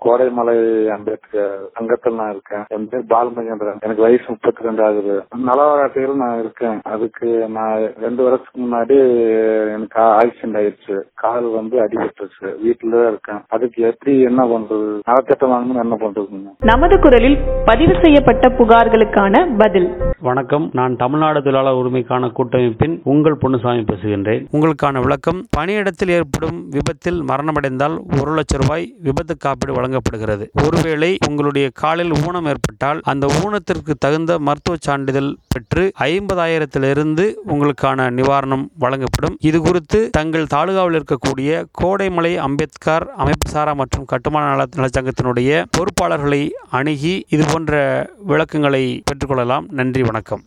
கோடைமலை அம்பேத்கர் சங்கத்தில் நான் இருக்கேன் என் பேர் பாலமகேந்திரன் எனக்கு வயசு முப்பத்தி ரெண்டு ஆகுது நலவாராட்டையில் நான் இருக்கேன் அதுக்கு நான் ரெண்டு வருஷத்துக்கு முன்னாடி எனக்கு ஆக்சிடென்ட் ஆயிடுச்சு கால் வந்து அடிபட்டுருச்சு வீட்டுல தான் இருக்கேன் அதுக்கு எப்படி என்ன பண்றது நலத்திட்டம் வாங்கணும் என்ன பண்றதுங்க நமது குரலில் பதிவு செய்யப்பட்ட புகார்களுக்கான பதில் வணக்கம் நான் தமிழ்நாடு தொழிலாளர் உரிமைக்கான கூட்டமைப்பின் உங்கள் பொன்னுசாமி பேசுகின்றேன் உங்களுக்கான விளக்கம் பணியிடத்தில் ஏற்படும் விபத்தில் மரணமடைந்தால் ஒரு லட்சம் ரூபாய் விபத்து காப்பீடு வழங்கப்படுகிறது ஒருவேளை உங்களுடைய காலில் ஊனம் ஏற்பட்டால் அந்த ஊனத்திற்கு தகுந்த மருத்துவ சான்றிதழ் பெற்று ஐம்பதாயிரத்திலிருந்து உங்களுக்கான நிவாரணம் வழங்கப்படும் இது குறித்து தங்கள் தாலுகாவில் இருக்கக்கூடிய கோடைமலை அம்பேத்கர் அமைப்பு சாரா மற்றும் கட்டுமான நல நலச்சங்கத்தினுடைய பொறுப்பாளர்களை அணுகி இது போன்ற விளக்கங்களை பெற்றுக்கொள்ளலாம் நன்றி வணக்கம்